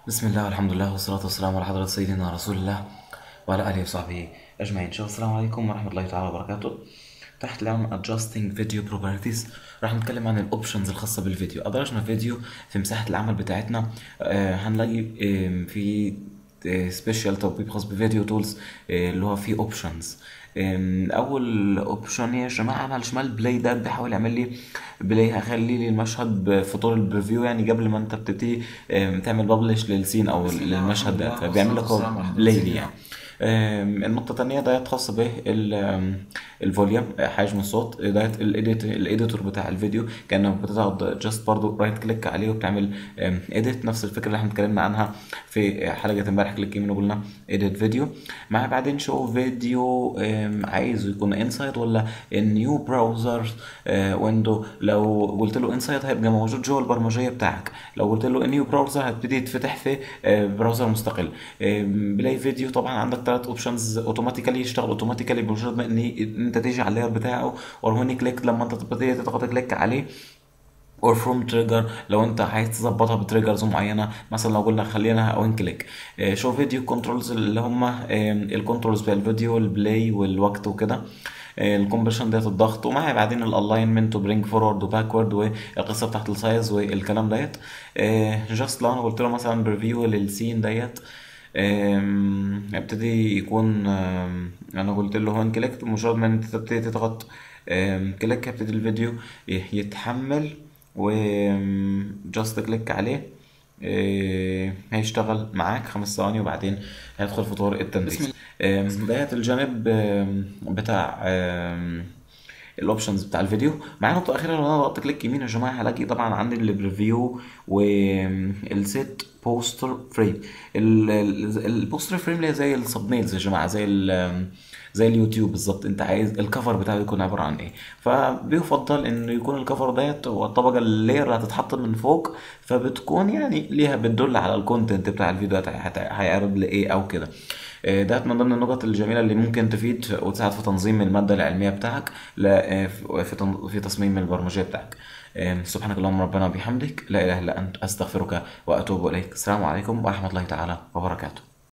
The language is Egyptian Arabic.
بسم الله والحمد لله والصلاة والسلام على حضرة سيدنا رسول الله وعلى آله وصحبه أجمعين شباب السلام عليكم ورحمة الله تعالى وبركاته تحت العنوان Adjusting Video Properties راح نتكلم عن الاوبشنز الخاصة بالفيديو أدرجنا فيديو في مساحة العمل بتاعتنا آه هنلاقي آه في سبيشال تطبيق خاص بفيديو تولز اللي هو فيه اوبشنز اول اوبشن يا جماعه على الشمال بلاي ده بيحاول يعمل لي بلاي هيخلي لي المشهد في طور البريفيو يعني قبل ما انت بتبتدي آم، تعمل ببلش للسين او للمشهد ده فبيعمل لك هو بلاي لي يعني آم، النقطة التانية ديت خاصة بالفوليوم حجم الصوت ديت الايديت الايديتور بتاع الفيديو كأنك بتضغط جاست برضو رايت كليك عليه وبتعمل ايديت نفس الفكرة اللي احنا اتكلمنا عنها في حلقة امبارح كليك يمين وقلنا ايديت فيديو مع بعدين شو فيديو آم، عايزه يكون انسايد ولا نيو براوزر ويندو لو قلت له انسايد هيبقى موجود جوه البرمجية بتاعك لو قلت له نيو براوزر هتبتدي يتفتح في آه، براوزر مستقل آم، بلاي فيديو طبعا عندك ثلاث اوبشنز اوتوماتيكالي يشتغل اوتوماتيكالي بمجرد ما ان انت تيجي على اللاير بتاعه وهنا كليك لما انت تبتدي تضغط كليك عليه اور فروم تريجر لو انت عايز تظبطها بتريجرز معينه مثلا لو قلنا خلينا وين كليك آه، شو فيديو كنترولز اللي هم الكنترولز بتاع الفيديو البلاي والوقت وكده الكومبريشن ديت الضغط ومعايا بعدين الالاينمنت وبرينج فورورد وباكورد والقصه بتاعت السايز والكلام ديت جاست لو انا قلت له مثلا بريفيو للسين ديت آم، ابتدي يكون آم، انا قلت له هون كليك مجرد ما انت تبتدي تضغط آم، كليك هيبتدي الفيديو ي- يتحمل و جاست كليك عليه آه، هيشتغل معاك خمس ثواني وبعدين هيدخل في طور التنفيذ آم، ديت الجانب آم، بتاع آم، الاوبشنز بتاع الفيديو معايا نقطة أخيرة لو أنا ضغطت كليك يمين يا جماعة هلاقي طبعا عندي البريفيو والسيت بوستر فريم البوستر فريم اللي هي زي السبنيلز يا جماعة زي ال زي اليوتيوب بالظبط انت عايز الكفر بتاعه يكون عبارة عن ايه فبيفضل انه يكون الكفر ديت هو الطبقة اللير اللي هتتحط من فوق فبتكون يعني ليها بتدل على الكونتنت بتاع الفيديو هت- هت- هيعرض لايه او كده آه، ده من ضمن النقط الجميلة اللي ممكن تفيد وتساعد في تنظيم المادة العلمية بتاعك لا- آه، في في تن- في تصميم البرمجية بتاعك آه، سبحانك اللهم ربنا وبحمدك لا إله إلا أنت أستغفرك وأتوب إليك السلام عليكم ورحمة الله تعالى وبركاته